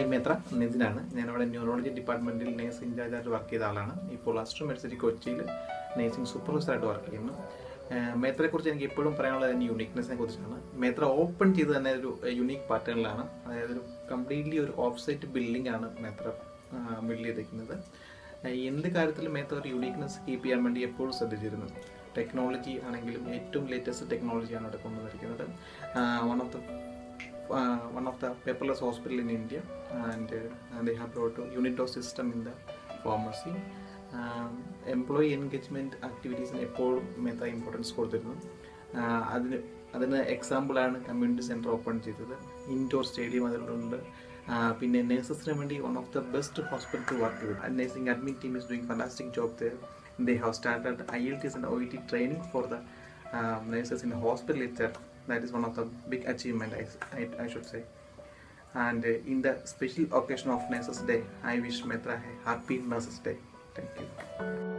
മേത്ര നിതിനാണ് ഞാനിവിടെ ന്യൂറോളജി ഡിപ്പാർട്ട്മെൻറ്റിൽ nurse ഇൻചാർജായിട്ട് work ചെയ്ത ആളാണ് ഇപ്പോൾ അസ്റ്റർ മെഡിസിറ്റി കൊച്ചിയിൽ നേഴ്സിംഗ് സൂപ്പർവൈസറായിട്ട് വർക്ക് ചെയ്യുന്നു ഏഹ് മേത്രയെക്കുറിച്ച് എനിക്ക് എപ്പോഴും പറയാനുള്ളത് അതിൻ്റെ യുണീക്നെസ്സിനെ കുറിച്ചാണ് മേത്ര ഓപ്പൺ ചെയ്ത് തന്നെ ഒരു യുണീക്ക് പാറ്റേണിലാണ് അതായത് ഒരു കംപ്ലീറ്റ്ലി ഒരു ഓഫ് സൈറ്റ് ബിൽഡിംഗ് ആണ് മേത്ര ബിൽഡ് ചെയ്തിരിക്കുന്നത് ഏഹ് എന്ത് കാര്യത്തിലും മേത്ര ഒരു യുണീക്നെസ് കീപ്പ് ചെയ്യാൻ വേണ്ടി എപ്പോഴും ശ്രദ്ധിച്ചിരുന്നു ടെക്നോളജി ആണെങ്കിലും ഏറ്റവും ലേറ്റസ്റ്റ് ടെക്നോളജിയാണ് ഇവിടെ കൊണ്ടുവന്നിരിക്കുന്നത് one of the uh, one of the paperless hospital in India, and uh, they have brought a unit dose system in the pharmacy. Um, employee engagement ആക്ടിവിറ്റീസിന് എപ്പോഴും മെത്ത ഇമ്പോർട്ടൻസ് കൊടുത്തിരുന്നു ആഹ് അതിന് അതിന് എക്സാമ്പിളാണ് കമ്മ്യൂണിറ്റി സെൻറ്റർ ഓപ്പൺ ചെയ്തത് ഇൻഡോർ സ്റ്റേഡിയം അതിലുണ്ട് ആഹ് പിന്നെ നേഴ്സസിന് വേണ്ടി one of the best hospital to work with nursing admin team is doing fantastic job there they have started I L T S and O E T training for the nurses in the hospital itself. That is one of the big achievement I, I, I should say. And uh, in the special occasion of Nurses Day, I wish Metra a happy Nurses Day. Thank you.